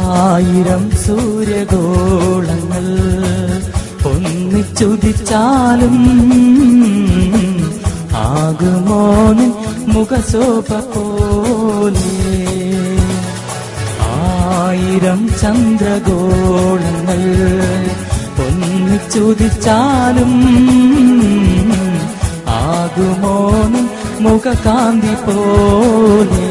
ആയിരം സൂര്യഗോളങ്ങൾ ഒന്നിച്ചുദിച്ചാലും ആകുമോ നിൻ മുഖശോഭ പോലെ ആയിരം ചന്ദ്രഗോളങ്ങൾ ഒന്നിച്ചുദിച്ചാലും ആകുമോ നിൻ മുഖകാന്തി പോലെ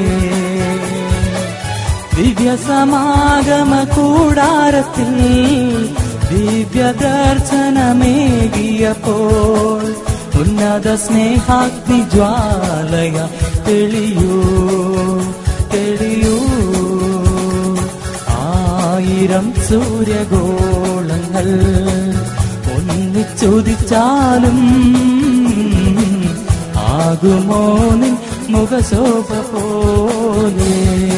ദിവ്യ സമാഗമ കൂടാരത്തിൽ ദിവ്യ ദർശനമേകിയപ്പോൾ ഉന്നത സ്നേഹാഗ്നി ജ്വാലയ തെളിയൂ തെളിയൂ ആയിരം സൂര്യഗോളങ്ങൾ ഒന്നിച്ചുദിച്ചാലും ആകുമോ നിൻ മുഖശോഭ പോലെ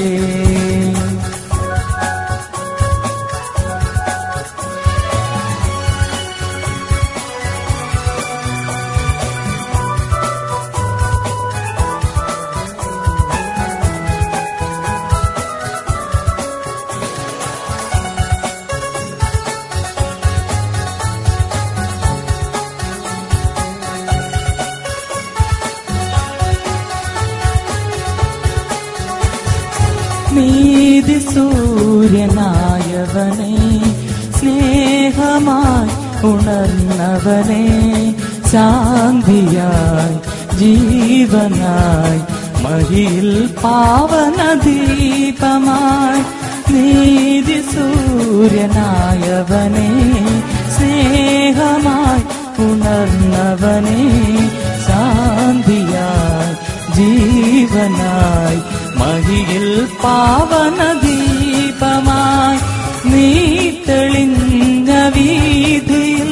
നീതി സൂര്യനായവനെ സ്നേഹമായി ഉണർന്നവനെ ശാന്തിയായി ജീവനായി മഹിയിൽ പാവന ദീപമായി നീതി സൂര്യനായവനെ സ്നേഹമായി ഉണർന്നവനെ ശാന്തിയായി ജീവനായി മഹിയിൽ പാവന ദീപമായി നീ തെളിഞ്ഞ വീതിയിൽ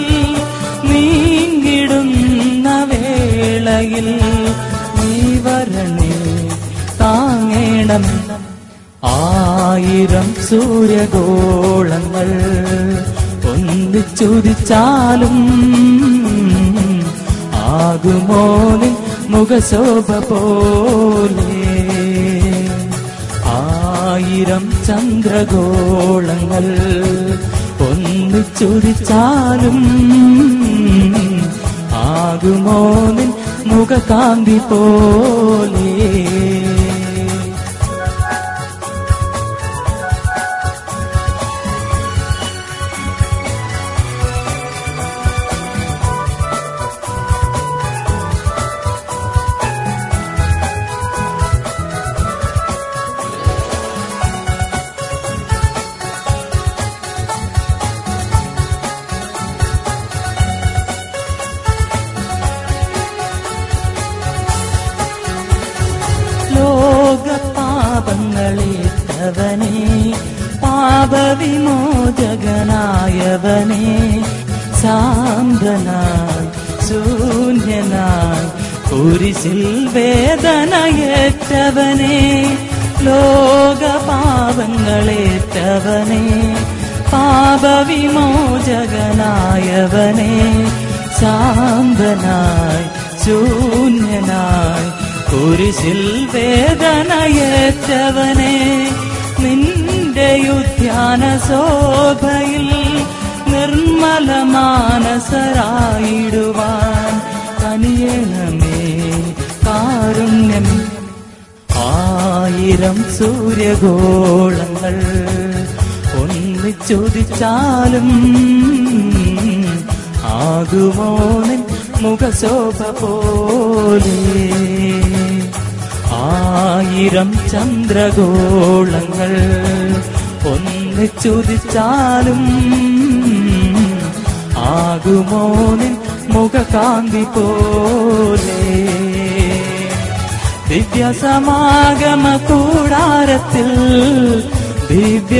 നീങ്ങിടുന്ന വേളയിൽ നീ വരണേ താങ്ങേണം ആയിരം സൂര്യഗോളങ്ങൾ ഒന്നിച്ചുദിച്ചാലും ആകുമോ നിൻ മുഖശോഭ പോലെ ആയിരം ചന്ദ്രഗോളങ്ങൾ ഒന്നിച്ചുരിച്ചാലും ആകുമോ നിൻ മുഖകാന്തി പോലെ ലോകപാപങ്ങളേറ്റവനെ പാപവിമോചകനായവനെ ശാന്തനായി ശൂന്യനായി കുരിശിൽ വേദനയേറ്റവനെ ലോകപാപങ്ങളേറ്റവനെ പാപവിമോചകനായവനെ ശാന്തനായി ശൂന്യനായി കുരിശിൽ വേദനയേറ്റവനെ നിന്റെ ഉദ്യാന ശോഭയിൽ നിർമ്മല മാനസരായിടുവാൻ കനിയണമേ കാരുണ്യം ആയിരം സൂര്യഗോളങ്ങൾ ഒന്നിച്ചുദിച്ചാലും ആകുമോ നിൻ മുഖശോഭ പോലെ ആയിരം ചന്ദ്രഗോളങ്ങൾ ഒന്നിച്ചുദിച്ചാലും ആകുമോ നിൻ മുഖകാന്തി പോലെ ദിവ്യ സമാഗമ കൂടാരത്തിൽ ദിവ്യ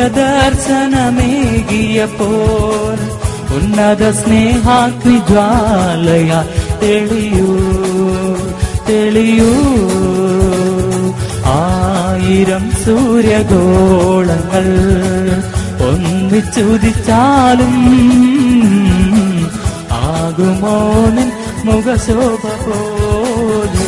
ദർശനമേകിയപ്പോൾ ഉന്നത സ്നേഹാഗ്നി ജ്വാലയ തെളിയൂ തെളിയൂ ആയിരം സൂര്യഗോളങ്ങൾ ഒന്നിച്ചുദിച്ചാലും ആകുമോ നിൻ മുഖശോഭ പോലെ